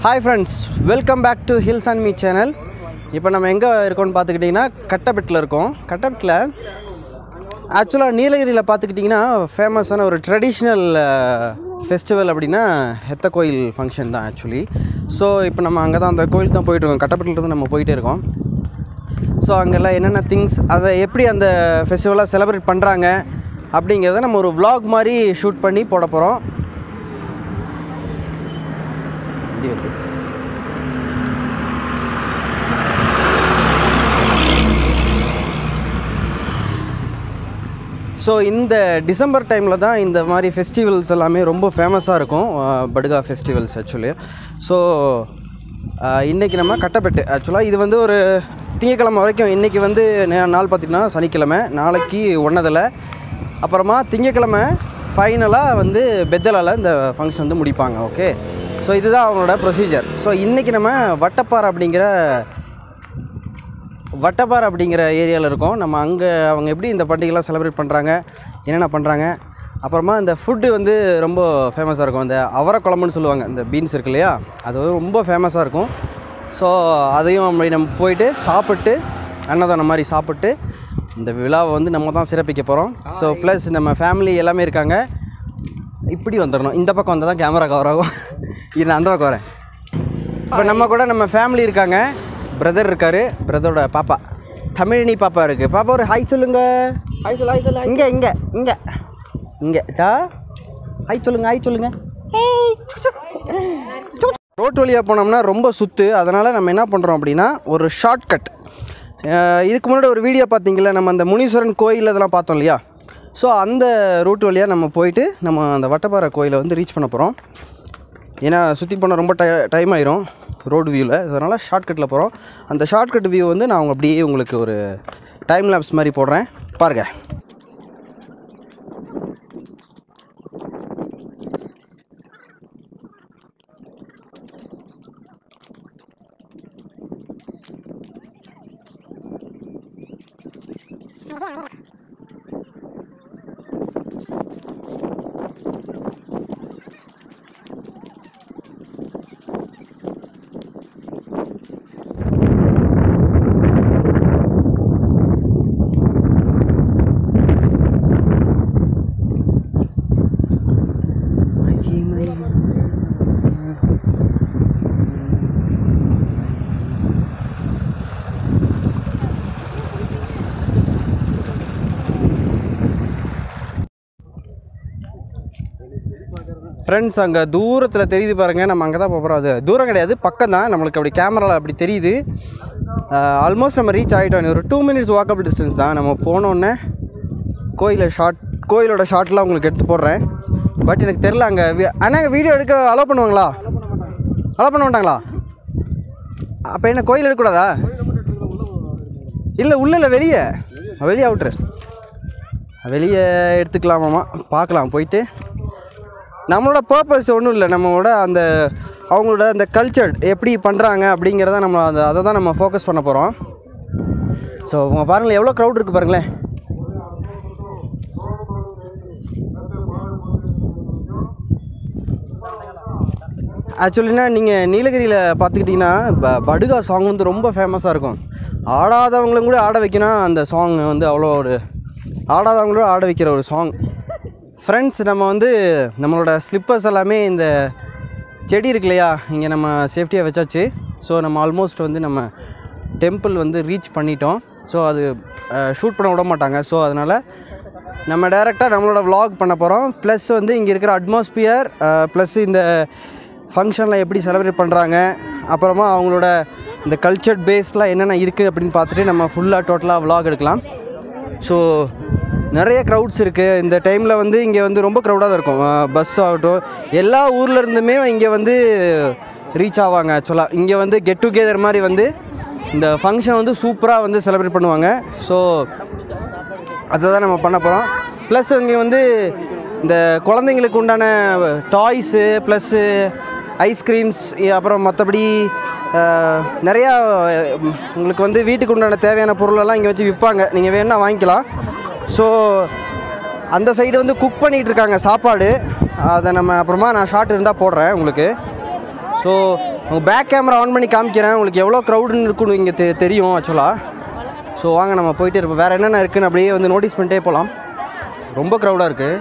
Hi friends welcome back to hills and me channel இப்போ நம்ம எங்கே இருக்கோம்னு பார்த்துக்கிட்டிங்கன்னா கட்டபெட்டில் இருக்கோம் கட்டபெட்டில் ஆக்சுவலாக நீலகிரியில் பார்த்துக்கிட்டிங்கன்னா ஃபேமஸான ஒரு ட்ரெடிஷ்னல் ஃபெஸ்டிவல் அப்படின்னா ஹெத்த கோயில் ஃபங்க்ஷன் தான் ஆக்சுவலி ஸோ இப்போ நம்ம அங்கே தான் அந்த கோயிலுக்கு தான் போயிட்டுருக்கோம் கட்டப்பட்டிலேருந்து நம்ம போயிட்டே இருக்கோம் ஸோ அங்கெல்லாம் என்னென்ன திங்ஸ் அதை எப்படி அந்த ஃபெஸ்டிவலாக செலிப்ரேட் பண்ணுறாங்க அப்படிங்கிறத நம்ம ஒரு vlog மாதிரி ஷூட் பண்ணி போட போகிறோம் ஸோ இந்த டிசம்பர் டைமில் தான் இந்த மாதிரி ஃபெஸ்டிவல்ஸ் எல்லாமே ரொம்ப ஃபேமஸாக இருக்கும் அஹ், படுகா ஃபெஸ்டிவல்ஸ் ஆக்சுவலி ஸோ இன்றைக்கி நம்ம கட்டப்பெட்டு ஆக்சுவலாக இது வந்து ஒரு திங்கக்கிழமை வரைக்கும் இன்றைக்கி வந்து நே- நாள் பார்த்திங்கன்னா சனிக்கிழமை நாளைக்கு ஒன்றதில் அப்புறமா திங்கக்கிழமை ஃபைனலாக வந்து பெத்தலால் இந்த ஃபங்க்ஷன் வந்து முடிப்பாங்க ஓகே ஸோ இதுதான் அவங்களோட ப்ரொசீஜர் ஸோ இன்றைக்கி நம்ம வட்டப்பாறை அப்படிங்கிற வட்டப்பாறை அப்படிங்கிற ஏரியாவில் இருக்கோம் நம்ம அங்கே அவங்க எப்படி இந்த பண்டிகைலாம் செலிப்ரேட் பண்ணுறாங்க என்னென்ன பண்ணுறாங்க அப்புறமா இந்த ஃபுட்டு வந்து ரொம்ப ஃபேமஸாக இருக்கும் இந்த அவரை குழம்புன்னு சொல்லுவாங்க இந்த பீன்ஸ் இருக்கு இல்லையா அது வந்து ரொம்ப ஃபேமஸாக இருக்கும் ஸோ அதையும் அப்படி நம்ம போயிட்டு சாப்பிட்டு அன்னதானம் மாதிரி சாப்பிட்டு இந்த விழாவை வந்து நம்ம தான் சிறப்பிக்க போகிறோம் ஸோ ப்ளஸ் நம்ம ஃபேமிலி எல்லாமே இருக்காங்க இப்படி வந்துடணும் இந்த பக்கம் வந்தால் தான் கேமரா கவர் ஆகும் இது நான் அந்த பக்கம் வரேன் இப்போ நம்ம கூட நம்ம ஃபேமிலி இருக்காங்க பிரதர் இருக்காரு பிரதரோட பாப்பா தமிழினி பாப்பா இருக்கு பாப்பா ஒரு ஹாய் சொல்லுங்க ஹாய் சொல்லு ஹாய் சொல்லு இங்கே இங்கே இங்கே இங்கே தா ஹாய் சொல்லுங்க ஹாய் சொல்லுங்க ரோட் வழியாக போனோம்னா ரொம்ப சுத்து அதனால் நம்ம என்ன பண்ணுறோம் அப்படின்னா ஒரு ஷார்ட்கட் இதுக்கு முன்னாடி ஒரு வீடியோ பார்த்தீங்களா நம்ம அந்த முனீஸ்வரன் கோயில் இதெல்லாம் பார்த்தோம் இல்லையா ஸோ அந்த ரூட் வழியாக நம்ம போயிட்டு நம்ம அந்த வட்டப்பாறை கோயிலை வந்து ரீச் பண்ண போகிறோம் ஏன்னா சுற்றி போனால் ரொம்ப டை டைம் ஆயிரும் ரோடு வியூவில் அதனால் ஷார்ட்கட்டில் போகிறோம் அந்த ஷார்ட்கட் வியூ வந்து நான் உங்க அப்படியே உங்களுக்கு ஒரு டைம் லேப்ஸ் மாதிரி போடுறேன் பாருங்கள் ஃப்ரெண்ட்ஸ் அங்கே தூரத்தில் தெரியுது பாருங்கள் நம்ம அங்கே தான் போகிறோம் அது தூரம் கிடையாது பக்கம் தான் நம்மளுக்கு அப்படி கேமராவில் அப்படி தெரியுது ஆல்மோஸ்ட் நம்ம ரீச் ஆகிட்டோம் ஒரு டூ மினிட்ஸ் வாக்கபிள் டிஸ்டன்ஸ் தான் நம்ம போனோடனே கோயிலை ஷார்ட் கோயிலோட ஷார்ட்லாம் உங்களுக்கு எடுத்து போடுறேன் பட் எனக்கு தெரில அங்கே அண்ணா வீடியோ எடுக்க அலோவ் பண்ணுவாங்களா அலோவ் பண்ண மாட்டாங்களா அப்போ என்ன கோயில் எடுக்கக்கூடாதா இல்லை உள்ள இல்லை வெளியே வெளியே அவுட்ரு வெளியே எடுத்துக்கலாமாம்மா பார்க்கலாம் போயிட்டு நம்மளோட பர்பஸ் ஒன்றும் இல்லை நம்மளோட அந்த அவங்களோட அந்த கல்ச்சர் எப்படி பண்ணுறாங்க அப்படிங்கிறத நம்ம அந்த அதை தான் நம்ம ஃபோக்கஸ் பண்ண போகிறோம் ஸோ உங்க பாருங்களேன் எவ்வளோ க்ரௌட் இருக்குது பாருங்களேன் ஆக்சுவலினா நீங்கள் நீலகிரியில் பார்த்துக்கிட்டிங்கன்னா ப படுகா சாங் வந்து ரொம்ப ஃபேமஸாக இருக்கும் ஆடாதவங்களும் கூட ஆட வைக்கணும் அந்த சாங் வந்து அவ்வளோ ஒரு ஆடாதவங்களும் ஆட வைக்கிற ஒரு சாங் ஃப்ரெண்ட்ஸ் நம்ம வந்து நம்மளோட ஸ்லிப்பர்ஸ் எல்லாமே இந்த செடி இருக்கு இல்லையா இங்கே நம்ம சேஃப்டியாக வச்சாச்சு ஸோ நம்ம ஆல்மோஸ்ட் வந்து நம்ம டெம்பிள் வந்து ரீச் பண்ணிட்டோம் ஸோ அது ஷூட் பண்ண விட மாட்டாங்க ஸோ அதனால் நம்ம டைரெக்டாக நம்மளோட vlog பண்ண போகிறோம் ப்ளஸ் வந்து இங்கே இருக்கிற அட்மாஸ்பியர் ப்ளஸ் இந்த ஃபங்க்ஷனில் எப்படி செலிப்ரேட் பண்ணுறாங்க அப்புறமா அவங்களோட இந்த கல்ச்சர் பேஸ்லாம் என்னென்ன இருக்குது அப்படின்னு பார்த்துட்டு நம்ம ஃபுல்லாக டோட்டலாக vlog எடுக்கலாம் ஸோ நிறைய க்ரௌட்ஸ் இருக்குது இந்த டைமில் வந்து இங்கே வந்து ரொம்ப க்ரௌடாக தான் இருக்கும் பஸ் ஆகட்டும் எல்லா ஊர்ல இருந்துமே இங்கே வந்து ரீச் ஆவாங்க ஆக்சுவலாக இங்கே வந்து கெட் டுகெதர் மாதிரி வந்து இந்த ஃபங்க்ஷன் வந்து சூப்பராக வந்து செலிப்ரேட் பண்ணுவாங்க ஸோ அதை தான் நம்ம பண்ண போகிறோம் ப்ளஸ் இங்கே வந்து இந்த குழந்தைங்களுக்கு உண்டான டாய்ஸு ப்ளஸ்ஸு ஐஸ்கிரீம்ஸ் அப்புறம் மற்றபடி நிறையா உம், உங்களுக்கு வந்து வீட்டுக்கு உண்டான தேவையான பொருளெல்லாம் இங்கே வச்சு விற்பாங்க நீங்கள் வேணா வாங்கிக்கலாம் ஸோ அந்த சைடு வந்து குக் பண்ணிகிட்டு இருக்காங்க சாப்பாடு அதை நம்ம அப்புறமா நான் ஷார்ட் இருந்தால் போடுறேன் உங்களுக்கு ஸோ உங்கள் பேக் கேமரா ஆன் பண்ணி காமிக்கிறேன் உங்களுக்கு எவ்வளோ க்ரௌடுன்னு இருக்குன்னு இங்கே தெ தெரியும் ஆக்சுவலாக ஸோ வாங்க நம்ம போயிட்டே இருப்போம் வேறு என்னென்ன இருக்குன்னு அப்படியே வந்து நோட்டீஸ் பண்ணிட்டே போகலாம் ரொம்ப க்ரௌடாக இருக்குது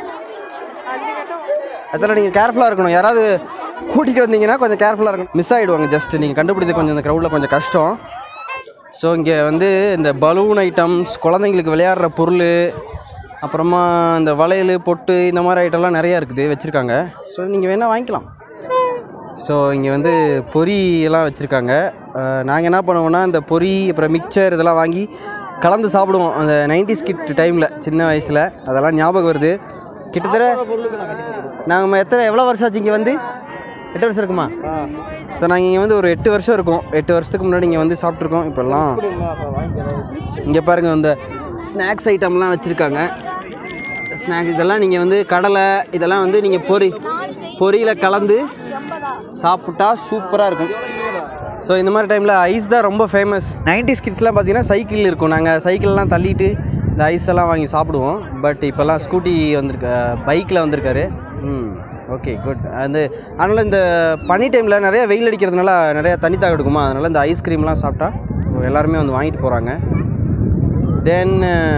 அதில் நீங்கள் கேர்ஃபுல்லாக இருக்கணும் யாராவது கூட்டிகிட்டு வந்தீங்கன்னா கொஞ்சம் கேர்ஃபுல்லாக இருக்கணும் மிஸ் ஆகிடுவாங்க ஜஸ்ட் நீங்கள் கண்டுபிடித்து கொஞ்சம் இந்த க்ரௌடில் கொஞ்சம் கஷ்டம் ஸோ இங்கே வந்து இந்த பலூன் ஐட்டம்ஸ் குழந்தைங்களுக்கு விளையாடுற பொருள் அப்புறமா இந்த வளையல் பொட்டு இந்த மாதிரி ஐட்டம்லாம் நிறையா இருக்குது வச்சுருக்காங்க ஸோ நீங்கள் வேணால் வாங்கிக்கலாம் ஸோ இங்கே வந்து பொரி எல்லாம் வச்சுருக்காங்க நாங்கள் என்ன பண்ணுவோம்னா இந்த பொரி அப்புறம் மிக்சர் இதெல்லாம் வாங்கி கலந்து சாப்பிடுவோம் அந்த 90s கிட் டைமில் சின்ன வயசில் அதெல்லாம் ஞாபகம் வருது கிட்டத்தட்ட நாங்கள் எத்தனை எவ்வளோ வருஷம் ஆச்சு இங்கே வந்து எட்டு வருஷம் இருக்குமா ஸோ நாங்கள் இங்கே வந்து ஒரு எட்டு வருஷம் இருக்கும் எட்டு வருஷத்துக்கு முன்னாடி இங்கே வந்து சாப்பிட்ருக்கோம் இப்போல்லாம் இங்கே பாருங்கள் இந்த ஸ்நாக்ஸ் ஐட்டம்லாம் வச்சுருக்காங்க ஸ்நாக் இதெல்லாம் நீங்கள் வந்து கடலை இதெல்லாம் வந்து நீங்கள் பொரி பொரியில் கலந்து சாப்பிட்டா சூப்பராக இருக்கும் ஸோ இந்த மாதிரி டைமில் ஐஸ் தான் ரொம்ப ஃபேமஸ் 90s கிட்ஸ்லாம் பார்த்தீங்கன்னா சைக்கிள் இருக்கும் நாங்கள் சைக்கிள்லாம் தள்ளிட்டு இந்த ஐஸ் எல்லாம் வாங்கி சாப்பிடுவோம் பட் இப்போல்லாம் ஸ்கூட்டி வந்திருக்க பைக்கில் வந்திருக்காரு ம் ஓகே குட் அந்த அதனால் இந்த பனி டைமில் நிறைய வெயில் அடிக்கிறதுனால நிறைய தண்ணி தாக எடுக்குமா அதனால் இந்த ஐஸ்கிரீம்லாம் சாப்பிட்டா எல்லாருமே வந்து வாங்கிட்டு போகிறாங்க தென்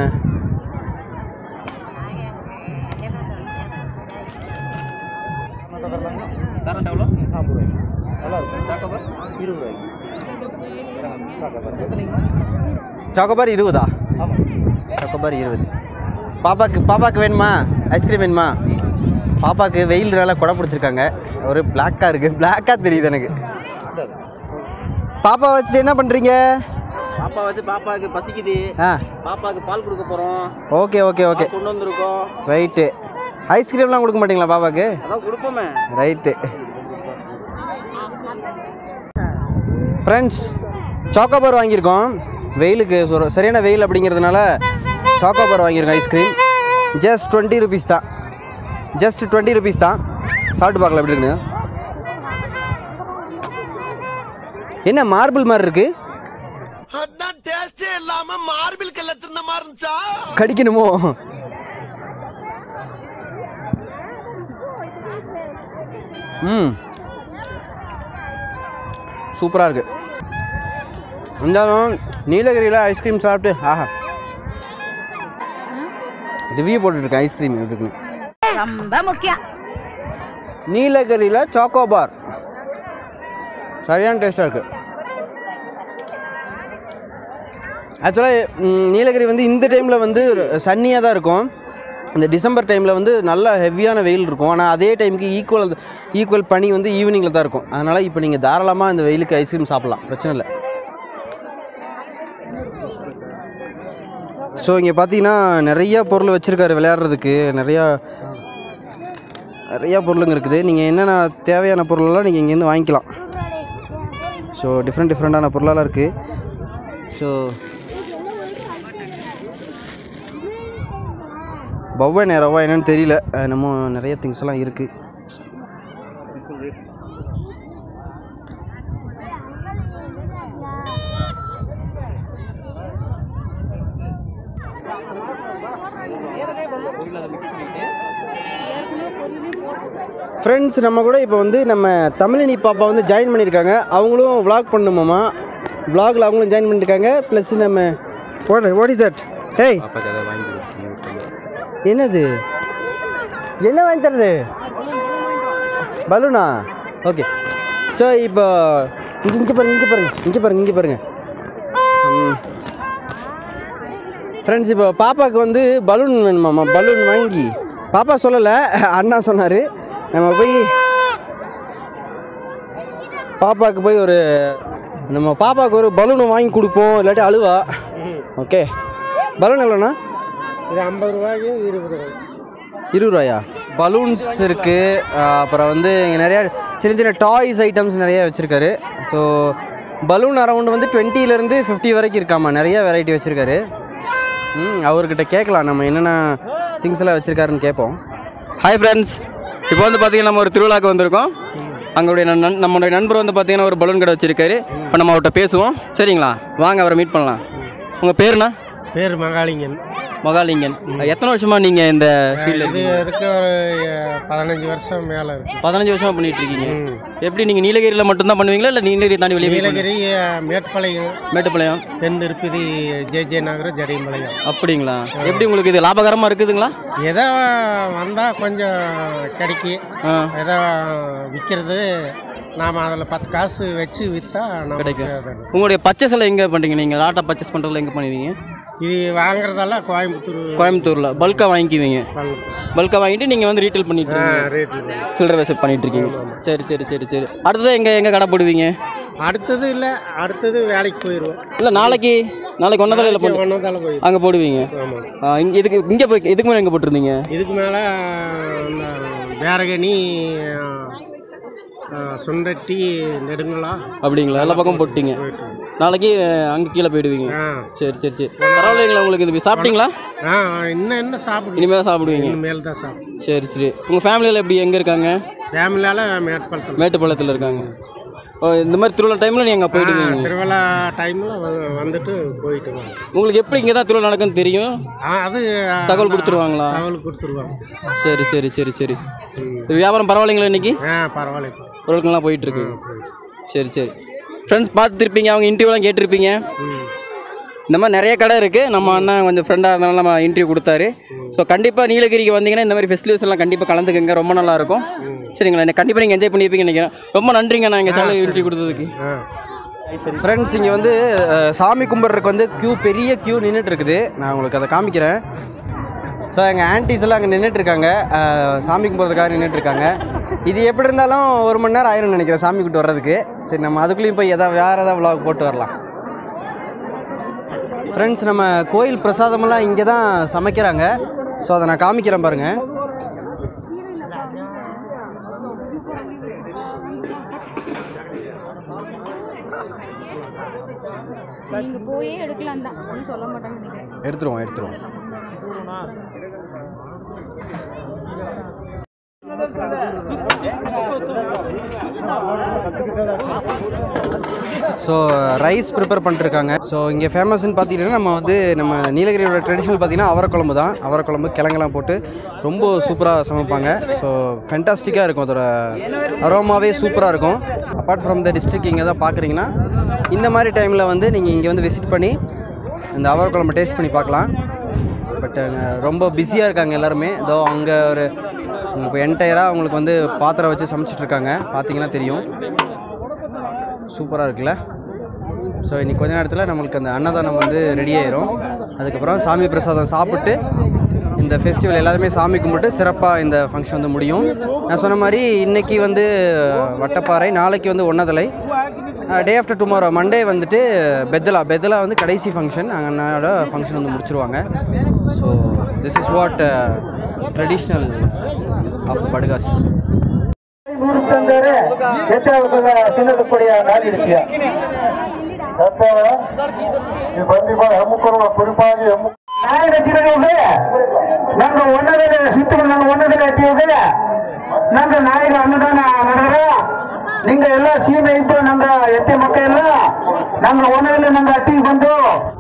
கரண்ட் எவ்வளோ நல்லா இருக்கும் சாக்கோபார் இருபது ரூபாய்க்கு சாக்கோபார் எத்தனைங்க சாக்கோபார் இருபதா ஆமாம் சாக்கோபார் இருபது பாப்பாக்கு பாப்பாக்கு வேணுமா ஐஸ்கிரீம் வேணுமா பாப்பாக்கு வெயில்னால கொடை பிடிச்சிருக்காங்க ஒரு பிளாக்காக இருக்குது பிளாக்காக தெரியுது எனக்கு பாப்பா வச்சுட்டு என்ன பண்ணுறீங்க பாப்பா வச்சு பாப்பாவுக்கு பசிக்குது ஆ பாப்பாவுக்கு பால் கொடுக்க போகிறோம் ஓகே ஓகே ஓகே கொண்டு வந்திருக்கோம் ரைட்டு ஐஸ்கிரீம்லாம் கொடுக்க மாட்டீங்களா பாப்பாக்கு அதான் கொடுப்போமே ரைட்டு ஃப்ரெண்ட்ஸ் சாக்கோபார் வாங்கியிருக்கோம் வெயிலுக்கு சொர- சரியான வெயில் அப்படிங்கிறதுனால சாக்கோபார் வாங்கியிருக்கோம் ஐஸ்கிரீம் ஜஸ்ட் டுவெண்ட்டி ருபீஸ் தான் ஜஸ்ட் டுவெண்ட்டி ருபீஸ் தான் சாப்பிட்டு பார்க்கலாம் எப்படி இருக்குன்னு என்ன மார்பிள் மாதிரி இருக்கு அதான் டேஸ்டே இல்லாம மார்பிள் கல்ல தின்ன மாதிரி இருந்துச்சா கடிக்கணுமோ ம் சூப்பராக இருக்கு இருந்தாலும் நீலகிரியில் ஐஸ்கிரீம் சாப்பிட்டு ஆஹா ரிவ்யூ போட்டுட்ருக்கேன் ஐஸ்கிரீம் எப்படி இருக்குன்னு ரொம்ப முக்கியம் நீலகிரியில் சாக்கோபார் சரியான டேஸ்ட்டாக இருக்குது ஆக்சுவலாக நீலகிரி வந்து இந்த டைமில் வந்து சன்னியாக தான் இருக்கும் இந்த டிசம்பர் டைமில் வந்து நல்ல ஹெவியான வெயில் இருக்கும் ஆனால் அதே டைமுக்கு ஈக்குவல் ஈக்குவல் பனி வந்து ஈவினிங்கில் தான் இருக்கும் அதனால் இப்போ நீங்கள் தாராளமாக இந்த வெயிலுக்கு ஐஸ்கிரீம் சாப்பிட்லாம் பிரச்சனை இல்லை ஸோ இங்கே பார்த்தீங்கன்னா நிறைய பொருள் வச்சுருக்காரு விளையாடுறதுக்கு நிறையா நிறையா பொருளுங்க இருக்குது நீங்கள் என்னென்ன தேவையான பொருளெல்லாம் நீங்கள் இங்கேருந்து வாங்கிக்கலாம் ஸோ டிஃப்ரெண்ட் டிஃப்ரெண்ட்டான பொருளெல்லாம் இருக்குது ஸோ பவ்வா நேரவா என்னன்னு தெரியல அஹ் நம்ம நிறைய திங்ஸ் எல்லாம் இருக்குது ஃப்ரெண்ட்ஸ் நம்ம கூட இப்போ வந்து நம்ம தமிழினி பாப்பா வந்து ஜாயின் பண்ணியிருக்காங்க அவங்களும் vlog பண்ணணுமாமா vlogல அவங்களும் ஜாயின் பண்ணியிருக்காங்க ப்ளஸ் நம்ம what what is that hey என்னது என்ன வாங்கி தர்றது பலூனா ஓகே ஸோ இப்போ இங்கே இங்கே பாருங்க இங்கே பாருங்க இங்கே பாருங்க இங்கே பாருங்க ஃப்ரெண்ட்ஸ் இப்போ பாப்பாவுக்கு வந்து பலூன் வேணுமாம்மா பலூன் வாங்கி பாப்பா சொல்லலை அண்ணா சொன்னார் நம்ம போய் பாப்பாவுக்கு போய் ஒரு நம்ம பாப்பாவுக்கு ஒரு பலூன் வாங்கி கொடுப்போம் இல்லாட்டி அழுவா ஓகே பலூன் எவ்வளோண்ணா இது ஐம்பது ரூபாய்க்கு இருபது ரூபாய் இருபது ரூபாயா பலூன்ஸ் இருக்குது அப்புறம் வந்து இங்கே நிறையா சின்ன சின்ன டாய்ஸ் ஐட்டம்ஸ் நிறைய வச்சுருக்காரு ஸோ பலூன் அரவுண்ட் வந்து 20 ல இருந்து ஃபிஃப்டி வரைக்கும் இருக்காமா நிறைய வெரைட்டி வச்சுருக்காரு ம் அவர்கிட்ட கேட்கலாம் நம்ம என்னென்ன திங்ஸ் எல்லாம் வச்சுருக்காருன்னு கேட்போம் ஹாய் ஃப்ரெண்ட்ஸ் இப்போ வந்து பார்த்தீங்கன்னா நம்ம ஒரு திருவிழாக்கு வந்திருக்கோம் அங்களுடைய நண் நம்மளுடைய நண்பர் வந்து பார்த்தீங்கன்னா ஒரு பலூன் கடை வச்சிருக்காரு இப்போ நம்ம அவர்கிட்ட பேசுவோம் சரிங்களா வாங்க அவரை மீட் பண்ணலாம் உங்கள் பேருண்ணா பேர் மகாலிங்கன் மகாலிங்கன் எத்தனை வருஷமா நீங்க இந்த ஃபீல்டில் இது இருக்க ஒரு அஹ், பதினஞ்சு வருஷம் மேலே இருக்கு பதினஞ்சு வருஷமா பண்ணிட்டு இருக்கீங்க எப்படி நீங்க நீலகிரியில் மட்டும்தான் பண்ணுவீங்களா இல்லை நீலகிரி தாண்டி வெளியே போய் நீலகிரி அஹ், Mettupalayam Mettupalayam then Tirupati J J Nagar Jadiyampalayam அப்படிங்களா எப்படி உங்களுக்கு இது லாபகரமா இருக்குதுங்களா ஏதோ வந்தால் கொஞ்சம் கிடைக்கி ஆ ஏதோ விற்கிறது நாம் அதில் பத்து காசு வச்சு விற்றா கிடைக்கும். நமக்கு உங்களுடைய பர்ச்சேஸ் எங்க பண்றீங்க நீங்க லாட்டா பர்ச்சேஸ் பண்றதுல எங்க பண்ணுவீங்க இது வாங்குறதெல்லாம் கோயம்புத்தூர் கோயம்புத்தூர்ல பல்கா வாங்கிக்குவீங்க பல்கா வாங்கிட்டு நீங்க வந்து ரீட்டைல் பண்ணிட்டு இருக்கீங்க ரேட்டில் சில்லறை விசட் பண்ணிட்டு இருக்கீங்க சரி சரி சரி சரி அடுத்தது எங்க எங்க கடை போடுவீங்க அடுத்தது இல்லை அடுத்தது வேலைக்கு போயிடுவோம் இல்ல நாளைக்கு நாளைக்கு ஒன்னதில் போட்டு ஒன்றதால போயிடும் அங்க போடுவீங்க ஆமாம் ஆ, இங்க இதுக்கு இங்க போய் இதுக்கு மேலே எங்க போட்டிருந்தீங்க இதுக்கு மேலே இந்த வேரகனி சுண்டட்டி நெடுங்களா அப்படிங்களா எல்லா பக்கம் போட்டீங்க நாளைக்கு அஹ், அங்க கீழே போயிடுவீங்க ஆ சரி சரி சரி பரவாயில்லைங்களா உங்களுக்கு இது சாப்பிட்டீங்களா ஆ இன்னும் என்ன சாப்பிடுவோம் இனிமேல் சாப்பிடுவீங்க இனிமேல் தான் சாப்பிடும் சரி சரி உங்கள் ஃபேமிலியில் எப்படி எங்கே இருக்காங்க ஃபேமிலியால் மேட்பாளத்தில் மேட்டுப்பாளையத்தில் இருக்காங்க ஓ இந்த மாதிரி திருவிழா டைமில் நீங்கள் அங்கே போயிடுவீங்க திருவிழா டைமில் வந்துட்டு போயிட்டு வாங்க உங்களுக்கு எப்படி இங்கே தான் திருவிழா நடக்குன்னு தெரியும் ஆ, அது தகவல் கொடுத்துருவாங்களா தகவல் கொடுத்துருவாங்க சரி சரி சரி சரி இது வியாபாரம் பரவாயில்லைங்களா இன்னைக்கு ஆ பரவாயில்ல இப்போ பொருட்கள்லாம் போயிட்டு இருக்கு சரி சரி ஃப்ரெண்ட்ஸ் பார்த்துருப்பீங்க அவங்க இன்டர்வியூலாம் கேட்டிருப்பீங்க ம் இந்த மாதிரி நிறைய கடை இருக்குது நம்ம அண்ணன் கொஞ்சம் ஃப்ரெண்டாக இருந்தாலும் நம்ம இன்டர்வியூ கொடுத்தாரு ஸோ கண்டிப்பாக நீலகிரிக்கு வந்தீங்கன்னா இந்த மாதிரி ஃபெஸ்டிவல்ஸ் எல்லாம் கண்டிப்பாக கலந்துக்கங்க ரொம்ப நல்லா இருக்கும் சரிங்களா கண்டிப்பாக நீங்கள் என்ஜாய் பண்ணியிருப்பீங்கன்னு நினைக்கிறேன் ரொம்ப நன்றிங்க நான் எங்கள் சேனல் இன்டர்வியூ கொடுத்ததுக்கு ஆ ஃப்ரெண்ட்ஸ் இங்கே வந்து அஹ், சாமி கும்பிட்றதுக்கு வந்து க்யூ பெரிய க்யூ நின்றுட்டு இருக்குது நான் உங்களுக்கு அதை காமிக்கிறேன் ஸோ எங்கள் ஆன்டிஸ் எல்லாம் அங்கே நின்றுட்டு இருக்காங்க அஹ், சாமி கும்பிட்றதுக்காக நின்றுட்டு இருக்காங்க இது எப்படி இருந்தாலும் ஒரு மணி நேரம் ஆயிரும்னு நினைக்கிறேன் சாமி கூட்டு வர்றதுக்கு சரி நம்ம அதுக்குள்ளேயும் போய் எதாவது வேறு ஏதாவது vlog போட்டு வரலாம் ஃப்ரெண்ட்ஸ் நம்ம கோயில் பிரசாதமெல்லாம் இங்கே தான் சமைக்கிறாங்க ஸோ அதை நான் காமிக்கிறேன் பாருங்கள் நீங்க போயே எடுக்கலாம் தான் ஒன்றும் சொல்ல மாட்டேன்னு நினைக்கிறேன் எடுத்துருவோம் எடுத்துருவோம் ஸோ ரைஸ் ப்ரிப்பேர் பண்ணிட்டுருக்காங்க ஸோ இங்கே ஃபேமஸ்னு பார்த்தீங்கன்னா நம்ம வந்து நம்ம நீலகிரியோட ட்ரெடிஷ்னல் பார்த்தீங்கன்னா அவரைக்குழம்பு தான் அவரைக்குழம்பு கிழங்கெல்லாம் போட்டு ரொம்ப சூப்பராக சமைப்பாங்க ஸோ ஃபென்டாஸ்டிக்காக இருக்கும் அதோட அரோமாவே சூப்பராக இருக்கும் அப்பார்ட் ஃப்ரம் த டிஸ்ட்ரிக்ட் இங்கே தான் பார்க்குறீங்கன்னா இந்த மாதிரி டைமில் வந்து நீங்கள் இங்கே வந்து விசிட் பண்ணி இந்த அவரைக்குழம்பு டேஸ்ட் பண்ணி பார்க்கலாம் பட் ரொம்ப பிஸியாக இருக்காங்க எல்லாருமே இதோ அங்கே ஒரு இப்போ என்டையராக அவங்களுக்கு வந்து பாத்திரம் வச்சு சமைச்சிட்டு இருக்காங்க பார்த்தீங்கன்னா தெரியும் சூப்பராக இருக்குல்ல ஸோ இன்னைக்கு கொஞ்ச நேரத்தில் நம்மளுக்கு அந்த அன்னதானம் வந்து ரெடி ஆயிரும் அதுக்கப்புறம் சாமி பிரசாதம் சாப்பிட்டு இந்த ஃபெஸ்டிவல் எல்லாருமே சாமி கும்பிட்டு சிறப்பாக இந்த ஃபங்க்ஷன் வந்து முடியும் நான் சொன்ன மாதிரி இன்னைக்கு வந்து வட்டப்பாறை நாளைக்கு வந்து ஒன்னதலை டே ஆஃப்டர் டுமாரோ மண்டே வந்துட்டு பெத்தலா பெத்தலா வந்து கடைசி ஃபங்க்ஷன் அங்கனோட ஃபங்க்ஷன் வந்து முடிச்சிருவாங்க so this is what traditional of Badugas ಮೂಡಿಸ್ತಂದರೆ ಹೆಚ್ಚಾಗುತ್ತದೆ ಚಿನ್ನದ ಪಡೆಯ ನಾಗಿರಿಕೆ ಅಪ್ಪಾವ ಈ ಬಂದಿಬ್ಬ ಹೆಮ್ಮುಕರುವ ಕುರಿಪಾಗಿ ಹೆಮ್ಮು ನಾಯಿನ ಚಿರಗಳಿಗೆ ನಂಗ ಒಂದದಲ್ಲಿ ಸುತ್ತಲೂ ನನ್ನ ಒಂದದಲ್ಲಿ ಅಟ್ಟಿಯೋಗೆ ನಂಗ ನಾಯಿಗ ಅನ್ನದಾನ ನಡೆದ್ರ ನಿಂಗ ಎಲ್ಲ ಸೀಮೆ ಇದ್ದು ನಂಗ ಎತ್ತಿ ಮಕ್ಕ ಎಲ್ಲ ನಂಗ ಒಂದದಲ್ಲಿ ನಂಗ ಅಟ್ಟಿಗೆ ಬಂದು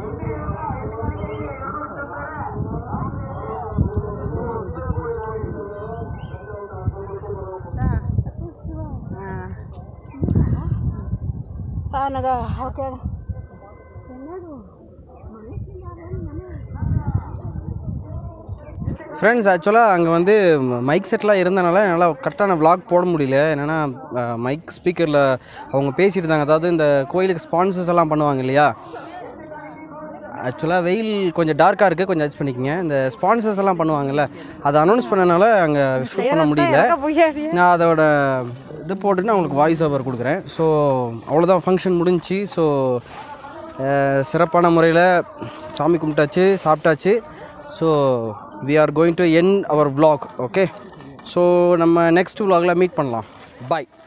ஃப்ரெண்ட்ஸ் ஆக்சுவலாக அங்கே வந்து மைக் செட்லாம் இருந்தனால என்னால் கரெக்டான vlog போட முடியல என்னென்னா மைக் ஸ்பீக்கரில் அவங்க பேசிட்டு இருந்தாங்க அதாவது இந்த கோயிலுக்கு ஸ்பான்சர்ஸ் எல்லாம் பண்ணுவாங்க இல்லையா ஆக்சுவலாக வெயில் கொஞ்சம் டார்க்காக இருக்குது கொஞ்சம் அட்ஜஸ்ட் பண்ணிக்கங்க இந்த ஸ்பான்சர்ஸ் எல்லாம் பண்ணுவாங்கல்ல அதை அனௌன்ஸ் பண்ணனால அங்கே ஷூட் பண்ண முடியல நான் அதோட இது போட்டுட்டு நான் உங்களுக்கு வாய்ஸ் ஓவர் கொடுக்குறேன் ஸோ அவ்வளோதான் ஃபங்க்ஷன் முடிஞ்சுச்சு ஸோ சிறப்பான முறையில் சாமி கும்பிட்டாச்சு சாப்பிட்டாச்சு so we are going to end our vlog okay so நம்ம நெக்ஸ்ட் vlogல மீட் பண்ணலாம் பாய்